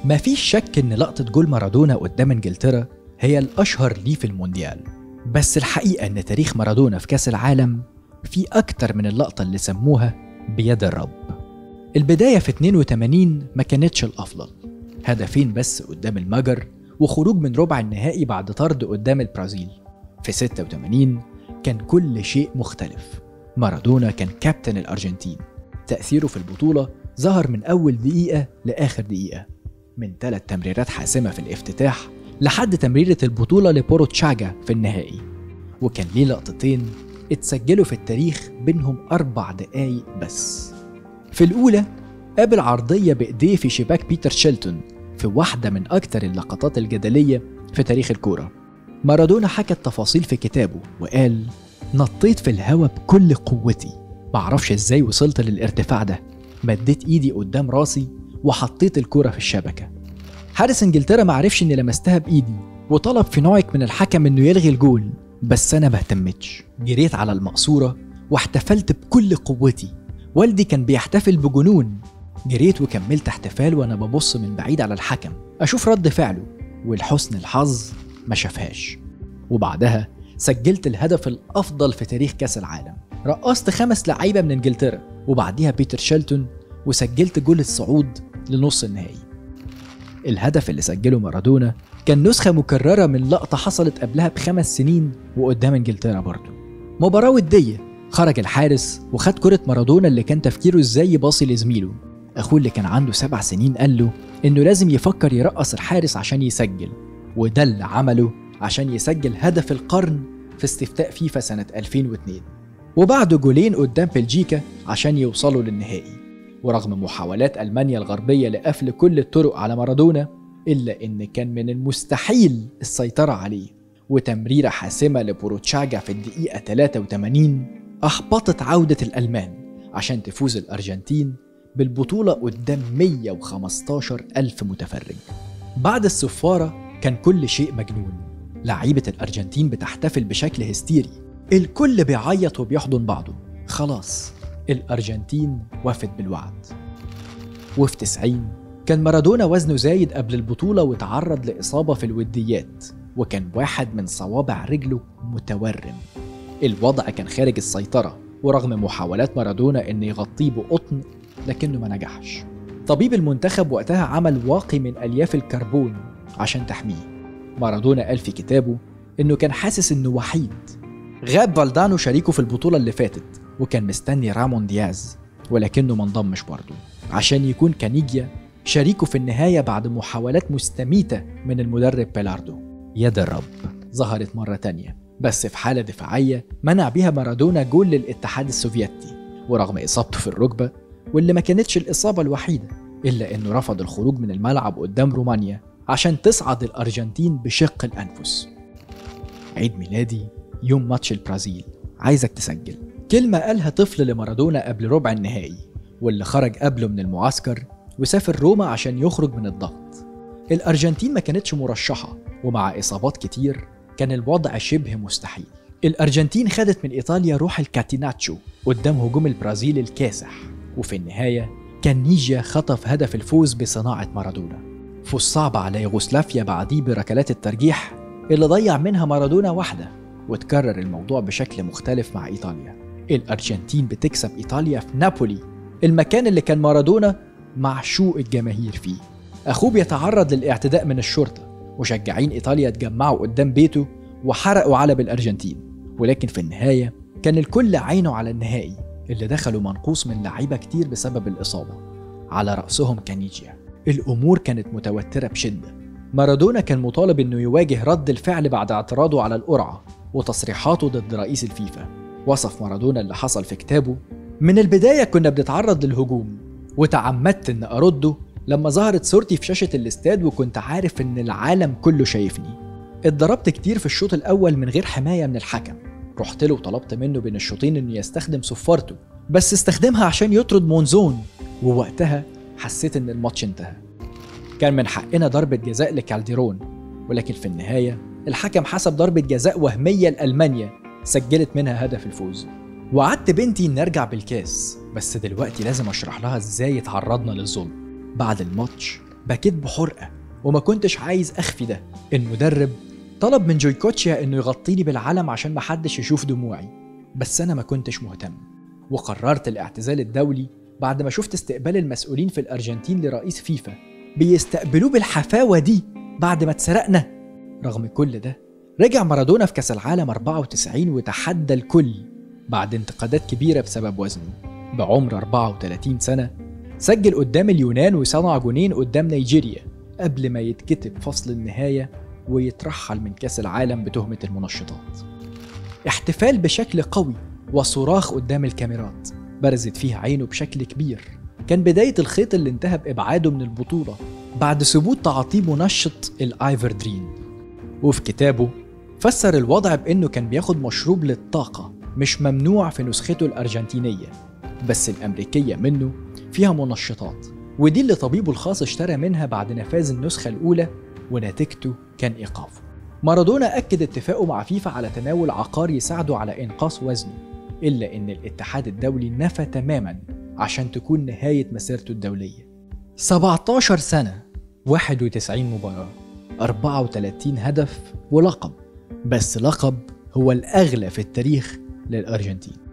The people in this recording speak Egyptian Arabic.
مفيش شك إن لقطة جول مارادونا قدام إنجلترا هي الأشهر ليه في المونديال بس الحقيقة إن تاريخ مارادونا في كأس العالم في أكتر من اللقطة اللي سموها بيد الرب البداية في 82 ما كانتش الأفضل هدفين بس قدام المجر وخروج من ربع النهائي بعد طرد قدام البرازيل في 86 كان كل شيء مختلف مارادونا كان كابتن الأرجنتين تأثيره في البطولة ظهر من أول دقيقة لآخر دقيقة من ثلاث تمريرات حاسمة في الافتتاح لحد تمريرة البطولة لبورو تشاجا في النهائي وكان ليه لقطتين اتسجلوا في التاريخ بينهم أربع دقايق بس في الأولى قابل عرضية بإيديه في شباك بيتر شيلتون في واحدة من أكتر اللقطات الجدلية في تاريخ الكورة مارادونا حكى التفاصيل في كتابه وقال نطيت في الهوا بكل قوتي معرفش ازاي وصلت للارتفاع ده مديت ايدي قدام راسي وحطيت الكرة في الشبكة حارس انجلترا معرفش اني لمستها بايدي وطلب في نوعك من الحكم انه يلغي الجول بس انا مهتمتش جريت على المقصورة واحتفلت بكل قوتي والدي كان بيحتفل بجنون جريت وكملت احتفال وانا ببص من بعيد على الحكم اشوف رد فعله ولحسن الحظ ما شافهاش وبعدها سجلت الهدف الافضل في تاريخ كاس العالم رقصت خمس لعيبه من انجلترا وبعديها بيتر شيلتون وسجلت جول الصعود لنص النهائي الهدف اللي سجله مارادونا كان نسخة مكررة من لقطة حصلت قبلها بخمس سنين وقدام انجلترا برضه مباراة ودية خرج الحارس وخد كرة مارادونا اللي كان تفكيره ازاي يباصي لزميله اخوه اللي كان عنده سبع سنين قال له انه لازم يفكر يرقص الحارس عشان يسجل وده اللي عمله عشان يسجل هدف القرن في استفتاء فيفا سنة 2002 وبعده جولين قدام بلجيكا عشان يوصلوا للنهائي ورغم محاولات ألمانيا الغربية لقفل كل الطرق على مارادونا إلا إن كان من المستحيل السيطرة عليه وتمريرة حاسمة لبوروتشاجا في الدقيقة 83 أحبطت عودة الألمان عشان تفوز الأرجنتين بالبطولة قدام 115 ألف متفرج بعد الصفارة كان كل شيء مجنون لعيبة الأرجنتين بتحتفل بشكل هستيري الكل بيعيط وبيحضن بعضه خلاص الأرجنتين وفت بالوعد وفي 90 كان مارادونا وزنه زايد قبل البطولة وتعرض لإصابة في الوديات وكان واحد من صوابع رجله متورم الوضع كان خارج السيطرة ورغم محاولات مارادونا إن يغطيه بقطن لكنه ما نجحش طبيب المنتخب وقتها عمل واقي من ألياف الكربون عشان تحميه مارادونا قال في كتابه إنه كان حاسس إنه وحيد غاب فالدانو شريكه في البطولة اللي فاتت وكان مستني رامون دياز ولكنه ما انضمش برضه عشان يكون كانيجيا شريكه في النهاية بعد محاولات مستميتة من المدرب بيلاردو يد الرب ظهرت مرة تانية بس في حالة دفاعية منع بيها مارادونا جول للاتحاد السوفيتي ورغم إصابته في الركبة واللي ما كانتش الإصابة الوحيدة إلا إنه رفض الخروج من الملعب قدام رومانيا عشان تصعد الأرجنتين بشق الأنفس عيد ميلادي يوم ماتش البرازيل عايزك تسجل كلمة قالها طفل لمارادونا قبل ربع النهائي واللي خرج قبله من المعسكر وسافر روما عشان يخرج من الضغط الأرجنتين ما كانتش مرشحة ومع إصابات كتير كان الوضع شبه مستحيل الأرجنتين خدت من إيطاليا روح الكاتيناتشو قدام هجوم البرازيل الكاسح وفي النهاية كان نيجيا خطف هدف الفوز بصناعة مارادونا فوز صعب على يوغوسلافيا بعديه بركلات الترجيح اللي ضيع منها مارادونا واحدة وتكرر الموضوع بشكل مختلف مع إيطاليا الأرجنتين بتكسب إيطاليا في نابولي المكان اللي كان مارادونا معشوق الجماهير فيه أخوه بيتعرض للاعتداء من الشرطة مشجعين إيطاليا اتجمعوا قدام بيته وحرقوا علب الأرجنتين ولكن في النهاية كان الكل عينه على النهائي اللي دخلوا منقوص من لعيبة كتير بسبب الإصابة على رأسهم كانيجيا الأمور كانت متوترة بشدة مارادونا كان مطالب إنه يواجه رد الفعل بعد اعتراضه على القرعة وتصريحاته ضد رئيس الفيفا وصف مارادونا اللي حصل في كتابه من البداية كنا بنتعرض للهجوم وتعمدت إن أرده لما ظهرت صورتي في شاشة الاستاد وكنت عارف إن العالم كله شايفني اتضربت كتير في الشوط الأول من غير حماية من الحكم رحت له وطلبت منه بين الشوطين إنه يستخدم صفارته بس استخدمها عشان يطرد مونزون ووقتها حسيت إن الماتش انتهى كان من حقنا ضربة جزاء لكالديرون ولكن في النهاية الحكم حسب ضربة جزاء وهمية لألمانيا سجلت منها هدف الفوز وعدت بنتي إن أرجع بالكاس بس دلوقتي لازم أشرح لها إزاي اتعرضنا للظلم بعد الماتش بكيت بحرقة وما كنتش عايز أخفي ده المدرب طلب من جويكوتشيا إنه يغطيني بالعلم عشان محدش يشوف دموعي بس أنا ما كنتش مهتم وقررت الاعتزال الدولي بعد ما شفت استقبال المسؤولين في الأرجنتين لرئيس فيفا بيستقبلوه بالحفاوة دي بعد ما اتسرقنا رغم كل ده رجع مارادونا في كأس العالم 94 وتحدى الكل بعد انتقادات كبيرة بسبب وزنه بعمر 34 سنة سجل قدام اليونان وصنع جونين قدام نيجيريا قبل ما يتكتب فصل النهاية ويترحل من كأس العالم بتهمة المنشطات احتفال بشكل قوي وصراخ قدام الكاميرات برزت فيه عينه بشكل كبير كان بداية الخيط اللي انتهى بإبعاده من البطولة بعد ثبوت تعاطيه منشط الايفردرين وفي كتابه فسر الوضع بأنه كان بياخد مشروب للطاقة مش ممنوع في نسخته الأرجنتينية بس الأمريكية منه فيها منشطات ودي اللي طبيبه الخاص اشترى منها بعد نفاذ النسخة الأولى ونتيجته كان إيقافه مارادونا أكد اتفاقه مع فيفا على تناول عقار يساعده على إنقاص وزنه إلا إن الاتحاد الدولي نفى تماما عشان تكون نهاية مسيرته الدولية 17 سنة 91 مباراة 34 هدف ولقب بس لقب هو الأغلى في التاريخ للأرجنتين